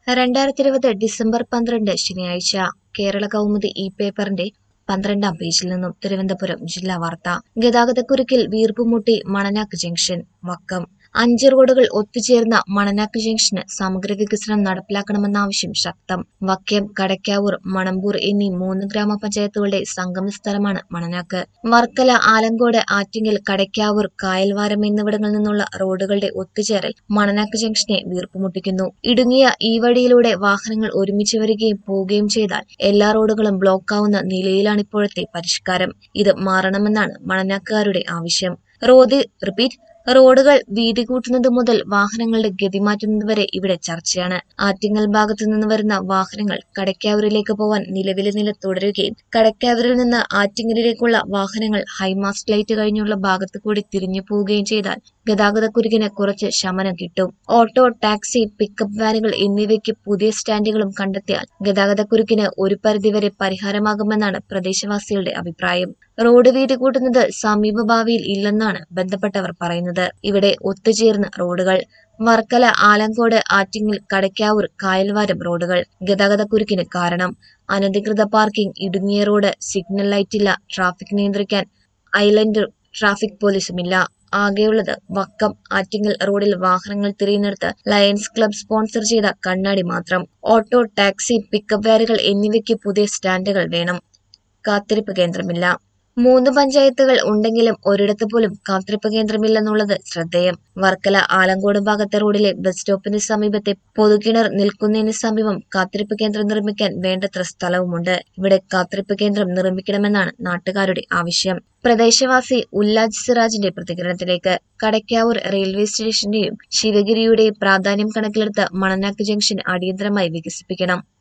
രണ്ടായിരത്തി ഇരുപത് ഡിസംബർ പന്ത്രണ്ട് ശനിയാഴ്ച കേരള കൗമുദി ഇ പേപ്പറിന്റെ പന്ത്രണ്ടാം പേജിൽ നിന്നും തിരുവനന്തപുരം ജില്ലാ വാർത്ത ഗതാഗതക്കുരുക്കിൽ വീർപ്പുമുട്ടി മണനാക്ക് ജംഗ്ഷൻ വക്കം അഞ്ച് റോഡുകൾ ഒത്തുചേർന്ന മണനാക്ക് ജംഗ്ഷന് സമഗ്ര വികസനം നടപ്പിലാക്കണമെന്ന ആവശ്യം ശക്തം വക്കം കടക്കാവൂർ മണമ്പൂർ എന്നീ മൂന്ന് ഗ്രാമപഞ്ചായത്തുകളുടെ സംഗമ സ്ഥലമാണ് മണനാക്ക് വർക്കല ആലങ്കോട് ആറ്റിങ്ങൽ കടക്കാവൂർ കായൽവാരം എന്നിവിടങ്ങളിൽ നിന്നുള്ള റോഡുകളുടെ ഒത്തുചേരൽ മണനാക്ക് ജംഗ്ഷനെ വീർപ്പുമുട്ടിക്കുന്നു ഇടുങ്ങിയ ഈ വഴിയിലൂടെ വാഹനങ്ങൾ ഒരുമിച്ച് വരികയും പോവുകയും ചെയ്താൽ എല്ലാ റോഡുകളും ബ്ലോക്കാവുന്ന നിലയിലാണ് ഇപ്പോഴത്തെ പരിഷ്കാരം ഇത് മാറണമെന്നാണ് മണനാക്കുകാരുടെ ആവശ്യം റോഡ് റിപ്പീറ്റ് റോഡുകൾ വീതി കൂട്ടുന്നത് മുതൽ വാഹനങ്ങളുടെ ഗതി മാറ്റുന്നത് വരെ ഇവിടെ ചർച്ചയാണ് ആറ്റിങ്ങൽ ഭാഗത്തു നിന്ന് വരുന്ന വാഹനങ്ങൾ കടക്കാവൂരിലേക്ക് പോവാൻ നിലവിലെ നില തുടരുകയും കടക്കാവൂരിൽ നിന്ന് ആറ്റിങ്ങലിലേക്കുള്ള വാഹനങ്ങൾ ഹൈമാസ്റ്റ് ലൈറ്റ് കഴിഞ്ഞുള്ള ഭാഗത്തു കൂടി തിരിഞ്ഞു പോവുകയും ചെയ്താൽ ഗതാഗതക്കുരുക്കിന് കുറച്ച് ശമനം കിട്ടും ഓട്ടോ ടാക്സി പിക്കപ്പ് വാനുകൾ എന്നിവയ്ക്ക് പുതിയ സ്റ്റാൻഡുകളും കണ്ടെത്തിയാൽ ഗതാഗതക്കുരുക്കിന് ഒരു പരിധിവരെ പരിഹാരമാകുമെന്നാണ് പ്രദേശവാസികളുടെ അഭിപ്രായം റോഡ് വീതി കൂട്ടുന്നത് സമീപ ഭാവിയിൽ ഇല്ലെന്നാണ് ബന്ധപ്പെട്ടവർ പറയുന്നത് ഇവിടെ ഒത്തുചേർന്ന റോഡുകൾ വർക്കല ആലങ്കോട് ആറ്റിങ്ങൽ കടക്കാവൂർ കായൽവാരം റോഡുകൾ ഗതാഗതക്കുരുക്കിന് കാരണം അനധികൃത പാർക്കിംഗ് ഇടുങ്ങിയ റോഡ് സിഗ്നൽ ലൈറ്റില്ല ട്രാഫിക് നിയന്ത്രിക്കാൻ ഐലൻഡ് ട്രാഫിക് പോലീസുമില്ല ആകെയുള്ളത് വക്കം ആറ്റിങ്ങൽ റോഡിൽ വാഹനങ്ങൾ തിരിയുന്നിടത്ത് ലയൺസ് ക്ലബ് സ്പോൺസർ ചെയ്ത കണ്ണാടി മാത്രം ഓട്ടോ ടാക്സി പിക്കപ്പ് വാനുകൾ എന്നിവയ്ക്ക് പുതിയ സ്റ്റാൻഡുകൾ വേണം കാത്തിരിപ്പ് കേന്ദ്രമില്ല മൂന്ന് പഞ്ചായത്തുകൾ ഉണ്ടെങ്കിലും ഒരിടത്ത് പോലും കാത്തിരിപ്പ് കേന്ദ്രമില്ലെന്നുള്ളത് ശ്രദ്ധേയം വർക്കല ആലങ്കോട് ഭാഗത്തെ റോഡിലെ ബസ് സ്റ്റോപ്പിന് സമീപത്തെ പൊതുകിണർ നിൽക്കുന്നതിന് സമീപം കാത്തിരിപ്പ് കേന്ദ്രം നിർമ്മിക്കാൻ വേണ്ടത്ര സ്ഥലവുമുണ്ട് ഇവിടെ കാത്തിരിപ്പ് കേന്ദ്രം നിർമ്മിക്കണമെന്നാണ് നാട്ടുകാരുടെ ആവശ്യം പ്രദേശവാസി ഉല്ലാജ് സിറാജിന്റെ പ്രതികരണത്തിലേക്ക് കടക്കാവൂർ റെയിൽവേ സ്റ്റേഷന്റെയും ശിവഗിരിയുടെയും പ്രാധാന്യം കണക്കിലെടുത്ത് മണനാക്ക് ജംഗ്ഷൻ അടിയന്തരമായി വികസിപ്പിക്കണം